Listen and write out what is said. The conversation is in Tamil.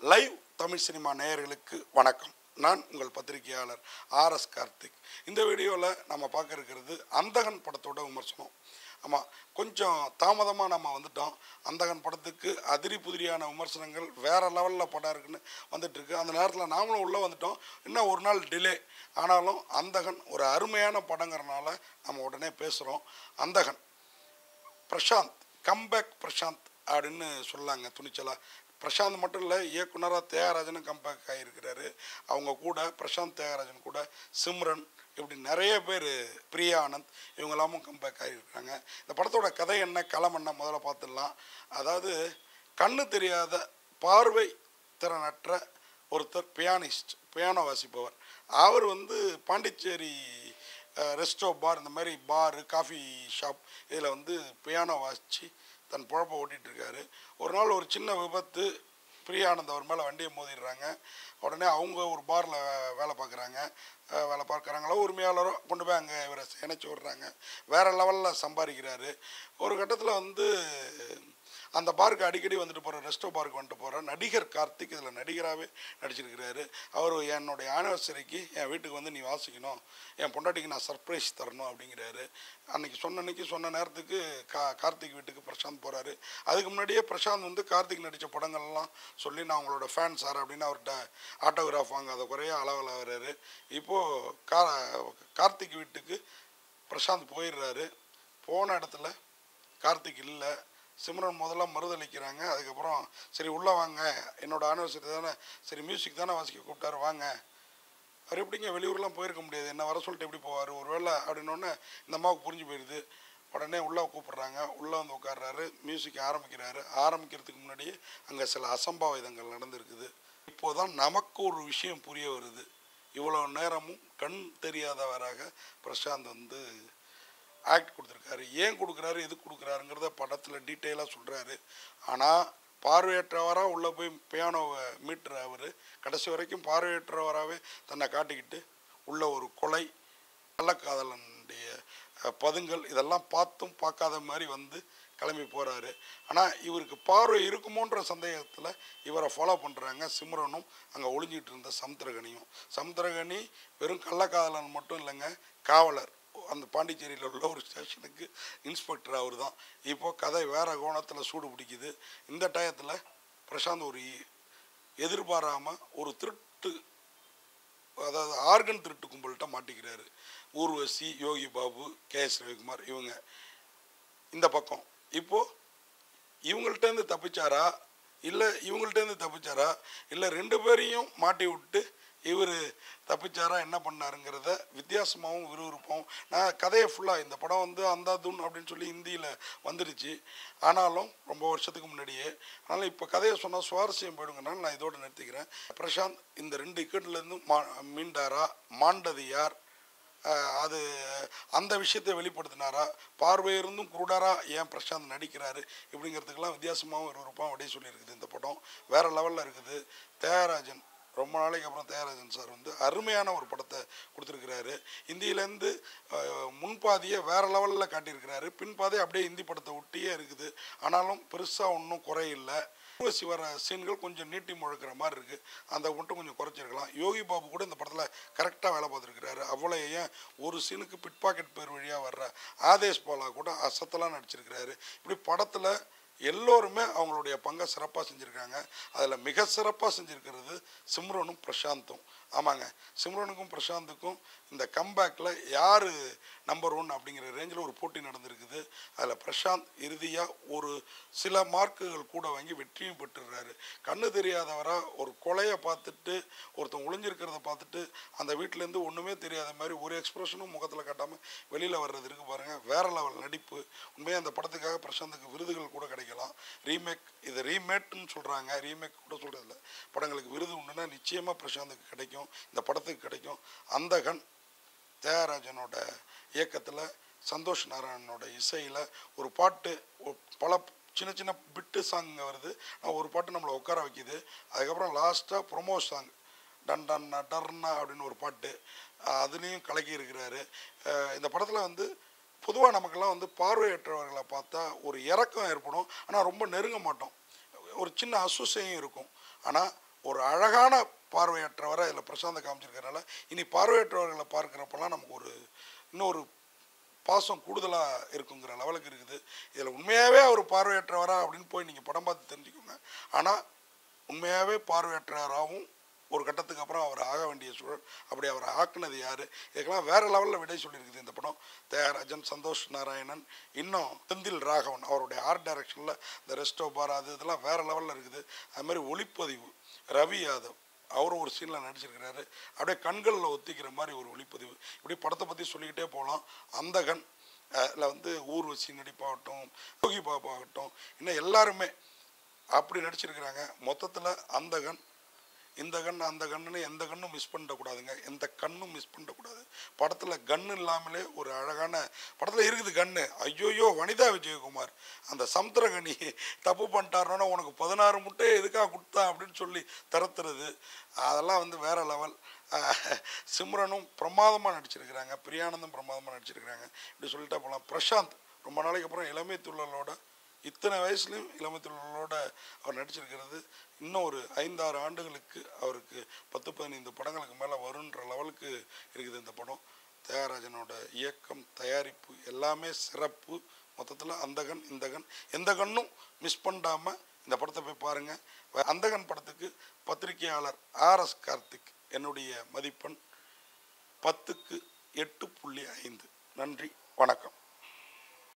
லைவ் தமிழ் சினிமா நேயர்களுக்கு வணக்கம் நான் உங்கள் பத்திரிகையாளர் ஆர்எஸ் கார்த்திக் இந்த வீடியோவில் நம்ம பார்க்க இருக்கிறது அந்தகன் படத்தோட விமர்சனம் ஆமாம் கொஞ்சம் தாமதமாக நம்ம வந்துட்டோம் அந்தகன் படத்துக்கு அதிரி புதிரியான விமர்சனங்கள் வேறு லெவலில் படம் இருக்குன்னு வந்துட்டுருக்கு அந்த நேரத்தில் நாமளும் உள்ளே வந்துட்டோம் இன்னும் ஒரு நாள் டிலே ஆனாலும் அந்தகன் ஒரு அருமையான படங்கிறனால நம்ம உடனே பேசுகிறோம் அந்தகன் பிரசாந்த் கம்பேக் பிரசாந்த் அப்படின்னு சொல்லாங்க துணிச்சலாக பிரசாந்த் மட்டும் இல்லை இயக்குனராக தியாகராஜனும் கம்பேக் ஆகியிருக்கிறாரு அவங்க கூட பிரசாந்த் தியாகராஜன் கூட சிம்ரன் இப்படி நிறைய பேர் பிரியா ஆனந்த் இவங்க எல்லாமும் கம்பேக் ஆகியிருக்கிறாங்க இந்த படத்தோட கதை என்ன களம் என்ன முதல்ல பார்த்துடலாம் அதாவது கண்ணு தெரியாத பார்வை திறனற்ற ஒருத்தர் பியானிஸ்ட் பியானோ வாசிப்பவர் அவர் வந்து பாண்டிச்சேரி ரெஸ்டோ பார் இந்த மாதிரி பாரு காஃபி ஷாப் இதில் வந்து பியானோ வாசித்து தன் பொழப்பை ஓட்டிகிட்டு இருக்காரு ஒரு நாள் ஒரு சின்ன விபத்து பிரியானந்த் அவர் மேலே வண்டியை மோதிடுறாங்க உடனே அவங்க ஒரு பாரில் வேலை பார்க்குறாங்க அஹ் வேலை பார்க்குறாங்களோ உரிமையாளரோ கொண்டு போய் அங்கே இவரை இணைச்சி விடுறாங்க வேறு லெவலில் சம்பாதிக்கிறாரு ஒரு கட்டத்தில் வந்து அந்த பாருக்கு அடிக்கடி வந்துட்டு போகிற ரெஸ்டோ பாருக்கு வந்துட்டு போகிற நடிகர் கார்த்திக் இதில் நடிகராகவே நடிச்சிருக்கிறாரு அவர் என்னுடைய ஆனிவர்சரிக்கு என் வீட்டுக்கு வந்து நீ வாசிக்கணும் என் பொண்டாட்டிக்கு நான் சர்ப்ரைஸ் தரணும் அப்படிங்கிறாரு அன்னைக்கு சொன்ன அன்னைக்கு சொன்ன நேரத்துக்கு கா கார்த்திக் வீட்டுக்கு பிரசாந்த் போகிறாரு அதுக்கு முன்னாடியே பிரசாந்த் வந்து கார்த்திக் நடித்த படங்கள்லாம் சொல்லி நான் உங்களோட ஃபேன் சார் அப்படின்னு அவர்கிட்ட ஆட்டோகிராஃப் வாங்காத குறைய அளவில் வர்றாரு இப்போது கா கார்த்திக் வீட்டுக்கு பிரசாந்த் போயிடுறாரு போன இடத்துல கார்த்திக் இல்லை சிம்ரன் முதல்ல மறுதளிக்கிறாங்க அதுக்கப்புறம் சரி உள்ளே வாங்க என்னோட ஆனிவர்சரி தானே சரி மியூசிக் தானே வாசிக்க கூப்பிட்டாரு வாங்க அவர் எப்படிங்க வெளியூர்லாம் போயிருக்க முடியாது என்ன வர சொல்லிட்டு எப்படி போவார் ஒரு வேளை அப்படின்னோடனே இந்த அம்மாவுக்கு புரிஞ்சு போயிடுது உடனே உள்ளே கூப்பிடுறாங்க உள்ளே வந்து உட்கார்றாரு மியூசிக் ஆரம்பிக்கிறாரு ஆரம்பிக்கிறதுக்கு முன்னாடியே அங்கே சில அசம்பாவிதங்கள் நடந்திருக்குது இப்போதான் நமக்கு ஒரு விஷயம் புரிய வருது இவ்வளோ நேரமும் கண் தெரியாதவராக பிரசாந்த் வந்து ஆக்ட் கொடுத்துருக்காரு ஏன் கொடுக்குறாரு எது கொடுக்குறாருங்கிறத படத்தில் டீட்டெயிலாக சொல்கிறாரு ஆனால் பார்வையற்றவராக உள்ளே போய் பியானோவை மீட்டுற அவர் கடைசி வரைக்கும் பார்வையற்றவராகவே தன்னை காட்டிக்கிட்டு உள்ள ஒரு கொலை கள்ளக்காதலனுடைய அஹ், பதுங்கல் இதெல்லாம் பார்த்தும் பார்க்காத மாதிரி வந்து கிளம்பி போகிறாரு ஆனால் இவருக்கு பார்வை இருக்குமோன்ற சந்தேகத்தில் இவரை ஃபாலோ பண்ணுறாங்க சிம்ரனும் அங்கே ஒளிஞ்சிட்டு இருந்த சமுத்திரகனியும் சமுத்திரகனி வெறும் கள்ளக்காதலன் மட்டும் இல்லைங்க காவலர் அந்த பாண்டிச்சேரியில் உள்ள ஒரு ஸ்டேஷனுக்கு இன்ஸ்பெக்டர் அவர் தான் இப்போ கதை வேற கோணத்தில் சூடு பிடிக்குது இந்த டயத்தில் பிரசாந்த் ஒரு எதிர்பாராமல் ஒரு திருட்டு அதாவது ஆர்கன் திருட்டு கும்பல்கிட்ட மாட்டிக்கிறாரு ஊர்வசி யோகி பாபு கே எஸ் ரவிக்குமார் இவங்க இந்த பக்கம் இப்போது இவங்கள்ட்டேருந்து தப்பிச்சாரா இல்லை இவங்கள்ட்டேருந்து தப்பிச்சாரா இல்லை ரெண்டு பேரையும் மாட்டி விட்டு இவர் தப்பிச்சாரா என்ன பண்ணாருங்கிறத வித்தியாசமாகவும் விறுவிறுப்பாகவும் நான் கதையை ஃபுல்லாக இந்த படம் வந்து அந்தாதுன் அப்படின்னு சொல்லி ஹிந்தியில் வந்துடுச்சு ஆனாலும் ரொம்ப வருஷத்துக்கு முன்னாடியே அதனால் இப்போ கதையை சொன்னால் சுவாரஸ்யம் போயிடுங்கனால நான் இதோட நிறுத்திக்கிறேன் பிரசாந்த் இந்த ரெண்டு இக்கட்லேருந்து மா மீண்டாரா மாண்டது யார் அஹ் அது அந்த விஷயத்தை வெளிப்படுத்தினாரா பார்வை இருந்தும் குருடாரா ஏன் பிரசாந்த் நடிக்கிறாரு இப்படிங்கிறதுக்கெல்லாம் வித்தியாசமாகவும் விறுவிறுப்பாகவும் அப்படியே சொல்லியிருக்குது இந்த படம் வேற லெவலில் இருக்குது தியாகராஜன் ரொம்ப நாளைக்கு அப்புறம் தியாகராஜன் சார் வந்து அருமையான ஒரு படத்தை கொடுத்துருக்கிறாரு இந்தியிலேருந்து முன்பாதியை வேற லெவலில் காட்டியிருக்கிறாரு பின்பாதை அப்படியே ஹிந்தி படத்தை ஒட்டியே இருக்குது ஆனாலும் பெருசாக ஒன்றும் குறையில்லை ஊர்வசி வர சீன்கள் கொஞ்சம் நீட்டி முழக்கிற மாதிரி இருக்குது அந்த மட்டும் கொஞ்சம் குறைச்சிருக்கலாம் யோகி பாபு கூட இந்த படத்தில் கரெக்டாக வேலை பார்த்துருக்கிறாரு அவ்வளோ ஏன் ஒரு சீனுக்கு பிட் பாக்கெட் பேர் வழியாக வர்ற ஆதேஷ் பாலா கூட அசத்தலாம் நடிச்சிருக்கிறாரு இப்படி படத்தில் எல்லோருமே அவங்களுடைய பங்கை சிறப்பாக செஞ்சுருக்காங்க அதில் மிக சிறப்பாக செஞ்சுருக்கிறது சிம்ரனும் பிரசாந்தும் ஆமாங்க சிம்ரனுக்கும் பிரசாந்துக்கும் இந்த கம்பேக்கில் யார் நம்பர் ஒன் அப்படிங்கிற ரேஞ்சில் ஒரு போட்டி நடந்திருக்குது அதில் பிரசாந்த் இறுதியாக ஒரு சில மார்க்குகள் கூட வாங்கி வெற்றியும் பெற்றுடுறாரு கண்ணு தெரியாதவராக ஒரு கொலையை பார்த்துட்டு ஒருத்தன் ஒளிஞ்சிருக்கிறத பார்த்துட்டு அந்த வீட்டிலேருந்து ஒன்றுமே தெரியாத மாதிரி ஒரு எக்ஸ்பிரஷனும் முகத்தில் காட்டாமல் வெளியில் வர்றது இருக்கு பாருங்கள் வேற லெவல் நடிப்பு உண்மையாக அந்த படத்துக்காக பிரசாந்துக்கு விருதுகள் கூட கிடைக்கலாம் ரீமேக் இது ரீமேட்னு சொல்கிறாங்க ரீமேக் கூட சொல்கிறதில்ல படங்களுக்கு விருது உண்டுன்னா நிச்சயமாக பிரசாந்துக்கு கிடைக்கும் இந்த படத்துக்கு கிடைக்கும் அந்தகன் தியாகராஜனோட இயக்கத்தில் சந்தோஷ் நாராயணனோட இசையில் ஒரு பாட்டு ஒ- பல சின்ன சின்ன பிட்டு சாங் வருது ஆனால் ஒரு பாட்டு நம்மளை உட்கார வைக்குது அதுக்கப்புறம் லாஸ்ட்டாக ப்ரொமோ சாங் டன் டன் டர்னா அப்படின்னு ஒரு பாட்டு அஹ் அதுலேயும் கலக்கி இருக்கிறாரு அஹ் இந்த படத்தில் வந்து பொதுவாக நமக்கெல்லாம் வந்து பார்வையற்றவர்களை பார்த்தா ஒரு இறக்கம் ஏற்படும் ஆனால் ரொம்ப நெருங்க மாட்டோம் ஒரு சின்ன அசுசையும் இருக்கும் ஆனால் ஒரு அழகான பார்வையற்றவரை இதில் பிரசாந்த காமிச்சிருக்கறனால இனி பார்வையற்றவர்களை பார்க்குறப்பெல்லாம் நமக்கு ஒரு இன்னொரு பாசம் கூடுதலாக இருக்குங்கிற லெவலுக்கு இருக்குது இதில் உண்மையாகவே அவர் பார்வையற்றவரா அப்படின்னு போய் நீங்கள் படம் பார்த்து தெரிஞ்சுக்கோங்க ஆனால் உண்மையாகவே பார்வையற்றவராகவும் ஒரு கட்டத்துக்கு அப்புறம் அவர் ஆக வேண்டிய சூழல் அப்படி அவர் ஆக்குனது யார் இதுக்கெல்லாம் வேறு லெவலில் விடை சொல்லியிருக்குது இந்த படம் தியாகராஜன் சந்தோஷ் நாராயணன் இன்னும் செந்தில் ராகவன் அவருடைய ஆர்ட் டைரக்ஷனில் இந்த ரெஸ்டோ பார் அது இதெல்லாம் வேறு லெவலில் இருக்குது அது மாதிரி ஒளிப்பதிவு ரவி யாதவ் அவரும் ஒரு சீனில் நடிச்சிருக்கிறாரு அப்படியே கண்களில் ஒத்திக்கிற மாதிரி ஒரு ஒளிப்பதிவு இப்படி படத்தை பற்றி சொல்லிக்கிட்டே போகலாம் அந்தகன் அதில் வந்து ஊர்வசி நடிப்பாகட்டும் யோகி பாபு ஆகட்டும் இன்னும் எல்லாருமே அப்படி நடிச்சிருக்கிறாங்க மொத்தத்தில் அந்தகன் இந்த கண் அந்த கண்ணுன்னு எந்த கண்ணும் மிஸ் பண்ணிடக்கூடாதுங்க எந்த கண்ணும் மிஸ் பண்ணிடக்கூடாது படத்தில் கன்று இல்லாமலே ஒரு அழகான படத்தில் இருக்குது கண்ணு ஐயோயோ வனிதா விஜயகுமார் அந்த சமுத்திரகனி தப்பு பண்ணிட்டாருன்னா உனக்கு பதினாறு முட்டை எதுக்காக கொடுத்தா அப்படின்னு சொல்லி திறத்துறது அதெல்லாம் வந்து வேற லெவல் சிம்ரனும் பிரமாதமாக நடிச்சிருக்கிறாங்க பிரியானந்தும் பிரமாதமாக நடிச்சிருக்கிறாங்க இப்படி சொல்லிட்டா போகலாம் பிரசாந்த் ரொம்ப நாளைக்கு அப்புறம் இளமை துள்ளலோட இத்தனை வயசுலையும் இளமை துள்ளலோட அவர் நடிச்சிருக்கிறது இன்னும் ஒரு ஐந்தாறு ஆண்டுகளுக்கு அவருக்கு பத்து பதினைந்து படங்களுக்கு மேலே வருன்ற லெவலுக்கு இருக்குது இந்த படம் தியாகராஜனோட இயக்கம் தயாரிப்பு எல்லாமே சிறப்பு மொத்தத்தில் அந்தகன் இந்தகன் எந்த கண்ணும் மிஸ் பண்ணாமல் இந்த படத்தை போய் பாருங்கள் அந்தகன் படத்துக்கு பத்திரிகையாளர் ஆர்எஸ் கார்த்திக் என்னுடைய மதிப்பெண் பத்துக்கு எட்டு புள்ளி ஐந்து நன்றி வணக்கம்